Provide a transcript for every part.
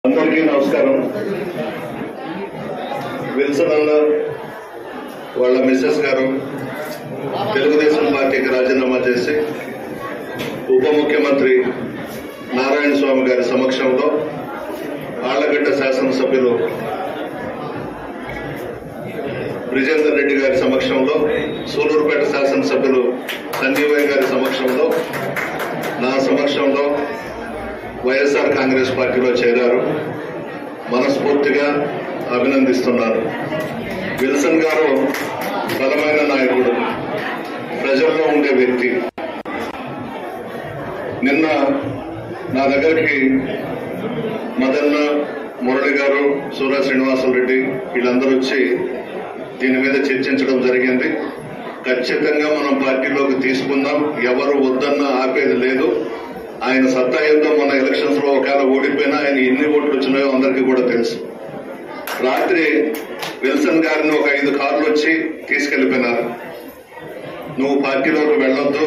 అందరికీ నమస్కారం విల్సన్ అన్న వాళ్ళ మిస్సెస్ గారు తెలుగుదేశం పార్టీకి రాజీనామా చేసి ఉప ముఖ్యమంత్రి నారాయణ స్వామి గారి సమక్షంలో ఆళ్లగడ్డ శాసనసభ్యులు బ్రిజేందర్ రెడ్డి గారి సమక్షంలో సూలూరుపేట శాసనసభ్యులు సంజీవయ్య గారి సమక్షంలో నా సమక్షంలో వైఎస్ఆర్ కాంగ్రెస్ పార్టీలో చేరారు మనస్ఫూర్తిగా అభినందిస్తున్నారు విల్సన్ గారు బలమైన నాయకుడు ప్రజల్లో ఉండే వ్యక్తి నిన్న నా దగ్గరికి మదన్న మురళి గారు సూర్య శ్రీనివాసులు రెడ్డి వీళ్ళందరూ వచ్చి దీని మీద చర్చించడం జరిగింది ఖచ్చితంగా మనం పార్టీలోకి తీసుకుందాం ఎవరు వద్దన్న ఆపేది లేదు ఆయన సత్తా ఏందో మన ఎలక్షన్స్ లో ఒకవేళ ఓడిపోయినా ఆయన ఎన్ని ఓట్లు వచ్చినాయో అందరికీ కూడా తెలుసు రాత్రి విల్సన్ గారిని ఒక ఐదు కార్లు వచ్చి తీసుకెళ్లిపోయినారు నువ్వు పార్టీలోకి వెళ్ళొద్దు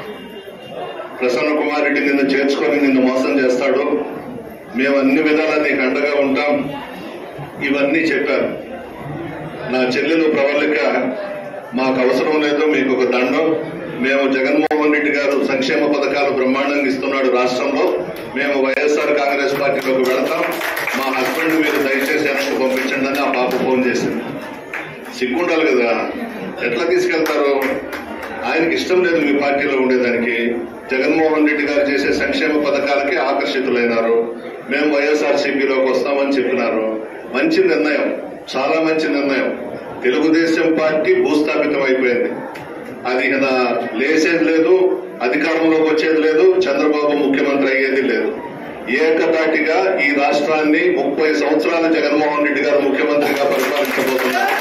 ప్రసన్న కుమార్ రెడ్డి నిన్ను చేర్చుకొని నిన్ను మోసం చేస్తాడు మేము అన్ని విధాలా నీకు అండగా ఉంటాం ఇవన్నీ చెప్పారు నా చెల్లెలు ప్రవళిక మాకు అవసరం లేదు మీకు ఒక దండం మేము జగన్మోహన్ రెడ్డి గారు సంక్షేమ పథకాలు బ్రహ్మాండంగా ఇస్తున్నాడు రాష్ట్రంలో మేము వైఎస్ఆర్ కాంగ్రెస్ పార్టీలోకి వెళతాం మా హస్బెండ్ మీరు దయచేసి వెనక్కి పంపించండి అని ఆ పాప ఫోన్ చేసింది సిగ్గుండాలి కదా ఎట్లా తీసుకెళ్తారు ఆయనకి ఇష్టం లేదు మీ పార్టీలో ఉండేదానికి జగన్మోహన్ రెడ్డి గారు చేసే సంక్షేమ పథకాలకి ఆకర్షితులైనారు మేము వైఎస్ఆర్ సిపిలోకి వస్తామని చెప్పినారు మంచి నిర్ణయం చాలా మంచి నిర్ణయం తెలుగుదేశం పార్టీ భూస్థాపితం అయిపోయింది అది ఇక లేచేది లేదు అధికారంలోకి వచ్చేది లేదు చంద్రబాబు ముఖ్యమంత్రి అయ్యేది లేదు ఏకతాటిగా ఈ రాష్ట్రాన్ని ముప్పై సంవత్సరాల జగన్మోహన్ రెడ్డి గారు ముఖ్యమంత్రిగా పరిపాలించబోతున్నారు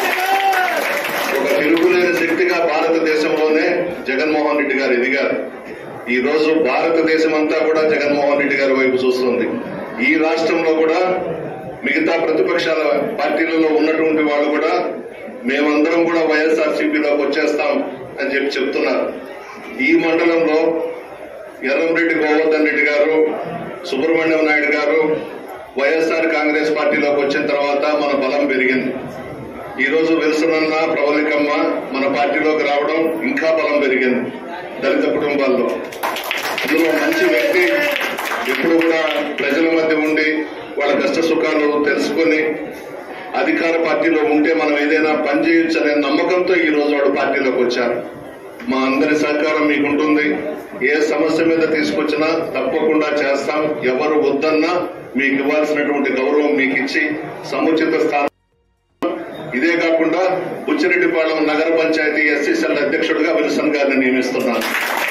ఒక తిరుగులేని శక్తిగా భారతదేశంలోనే జగన్మోహన్ రెడ్డి గారు ఎదిగారు ఈ రోజు భారతదేశం అంతా కూడా జగన్మోహన్ రెడ్డి గారి వైపు చూస్తుంది ఈ రాష్ట్రంలో కూడా మిగతా ప్రతిపక్షాల పార్టీలలో ఉన్నటువంటి వాళ్ళు కూడా మేమందరం కూడా వైఎస్ఆర్ సిపిలోకి వచ్చేస్తాం అని చెప్పి చెప్తున్నారు ఈ మండలంలో ఎర్రంరెడ్డి గోవర్ధన్ రెడ్డి గారు సుబ్రహ్మణ్యం నాయుడు గారు వైఎస్ఆర్ కాంగ్రెస్ పార్టీలోకి వచ్చిన తర్వాత మన బలం పెరిగింది ఈ రోజు విల్సనన్న ప్రవళికమ్మ మన పార్టీలోకి రావడం ఇంకా బలం పెరిగింది దళిత కుటుంబాల్లో ఇందులో మంచి వ్యక్తి ఎప్పుడు కూడా ప్రజల మధ్య ఉండి వాళ్ళ కష్ట సుఖాలు తెలుసుకొని అధికార పార్టీలో ఉంటే మనం ఏదైనా పని చేయొచ్చు అనే నమ్మకంతో ఈ రోజు వాడు పార్టీలోకి వచ్చారు మా అందరి సహకారం మీకుంటుంది ఏ సమస్య మీద తీసుకొచ్చినా తప్పకుండా చేస్తాం ఎవరు వద్దన్నా మీకు ఇవ్వాల్సినటువంటి గౌరవం మీకు ఇచ్చి సముచిత స్థానం ఇదే కాకుండా బుచ్చిరెడ్డిపాళెం నగర పంచాయతీ ఎస్సీ సెల్ అధ్యక్షుడిగా విల్సన్ గారిని నియమిస్తున్నాను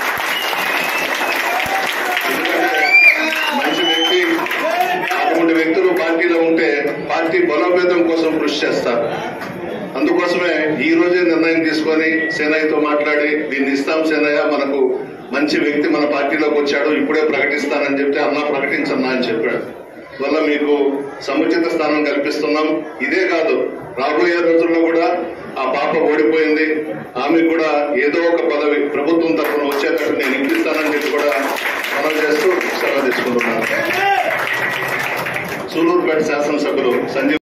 ఎందుకంటే మంచి వ్యక్తి అటువంటి వ్యక్తులు పార్టీలో ఉంటే పార్టీ బలోపేతం కోసం కృషి చేస్తారు అందుకోసమే ఈ రోజే నిర్ణయం తీసుకొని సేనయ్యతో మాట్లాడి దీన్ని ఇస్తాం సేనయ్య మనకు మంచి వ్యక్తి మన పార్టీలోకి వచ్చాడు ఇప్పుడే ప్రకటిస్తానని చెప్తే అన్నా ప్రకటించన్నా అని చెప్పాడు వల్ల మీకు సముచిత స్థానం కల్పిస్తున్నాం ఇదే కాదు రాబోయే రోజుల్లో కూడా ఆ పాప ఓడిపోయింది ఆమె కూడా ఏదో ఒక పదవి ప్రభుత్వం తరఫున వచ్చేటట్టు నేను ఇప్పిస్తానని చెప్పి కూడా మనం చేస్తూ సెలవు తీసుకుంటున్నాను సూలూరుపేట శాసనసభ్యులు సంజీవ్